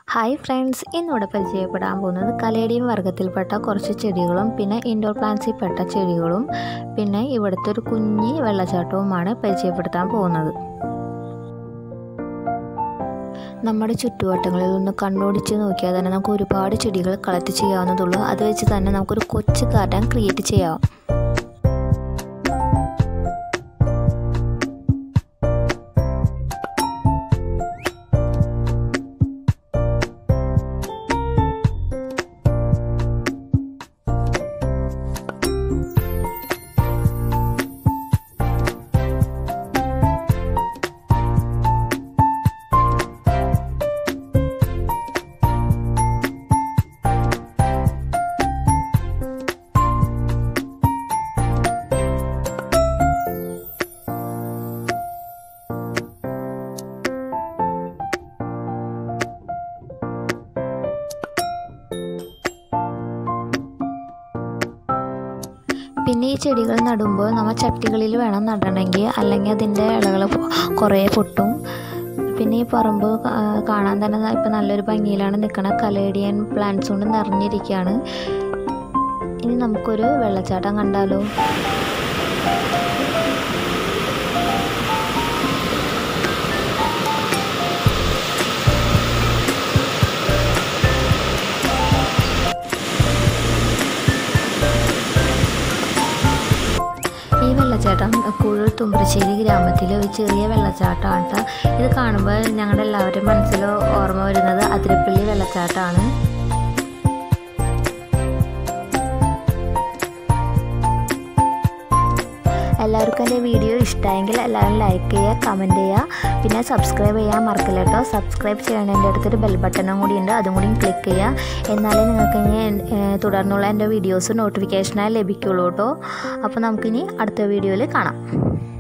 hi friends ഇന്നിവിടെ പരിചയപ്പെടാൻ പോകുന്നത് കലേഡിയം വർഗ്ഗത്തിൽപ്പെട്ട കുറച്ച് ചെടികളും പിന്നെ ഇൻഡോർ പ്ലാന്റ്സിൽപ്പെട്ട ചെടികളും പിന്നെ ഇവിടുത്തെ ഒരു കുഞ്ഞി വെള്ളച്ചാട്ടവുമാണ് പരിചയപ്പെടുത്താൻ പോകുന്നത് നമ്മുടെ ചുറ്റുവട്ടങ്ങളിൽ ഒന്ന് കണ്ണോടിച്ച് നോക്കിയാൽ തന്നെ നമുക്ക് ഒരുപാട് ചെടികൾ കളക്ട് ചെയ്യാവുന്നതുള്ളൂ അത് വെച്ച് തന്നെ നമുക്കൊരു കൊച്ചു ഗാർഡൻ ക്രിയേറ്റ് ചെയ്യാം പിന്നെ ഈ ചെടികൾ നടുമ്പോൾ നമ്മൾ ചട്ടികളിൽ വേണം നടണമെങ്കിൽ അല്ലെങ്കിൽ അതിൻ്റെ ഇലകൾ കുറേ പൊട്ടും പിന്നെ ഈ പറമ്പ് കാണാൻ തന്നെ ഇപ്പം നല്ലൊരു ഭംഗിയിലാണ് നിൽക്കണ കലേഡിയൻ പ്ലാന്റ്സ് കൊണ്ട് നിറഞ്ഞിരിക്കുകയാണ് ഇനി നമുക്കൊരു വെള്ളച്ചാട്ടം കണ്ടാലോ ഈ വെള്ളച്ചാട്ടം കുഴൂർ തുമ്പരശ്ശേരി ഗ്രാമത്തിലെ ഒരു ചെറിയ വെള്ളച്ചാട്ടമാണ് ഇത് കാണുമ്പോൾ ഞങ്ങളുടെ എല്ലാവരുടെയും മനസ്സിൽ ഓർമ്മ വരുന്നത് അതിരപ്പള്ളി വെള്ളച്ചാട്ടമാണ് എല്ലാവർക്കും എൻ്റെ വീഡിയോ ഇഷ്ടമായെങ്കിൽ എല്ലാവരും ലൈക്ക് ചെയ്യുക കമൻറ്റ് ചെയ്യുക പിന്നെ സബ്സ്ക്രൈബ് ചെയ്യാൻ മറക്കില്ല കേട്ടോ സബ്സ്ക്രൈബ് ചെയ്യണതിൻ്റെ അടുത്തൊരു ബെൽ ബട്ടണും കൂടി ഉണ്ട് അതും കൂടി ക്ലിക്ക് ചെയ്യുക എന്നാലേ നിങ്ങൾക്ക് ഇനി തുടർന്നുള്ള എൻ്റെ വീഡിയോസ് നോട്ടിഫിക്കേഷനായി ലഭിക്കുള്ളൂ കേട്ടോ അപ്പോൾ നമുക്കിനി അടുത്ത വീഡിയോയിൽ കാണാം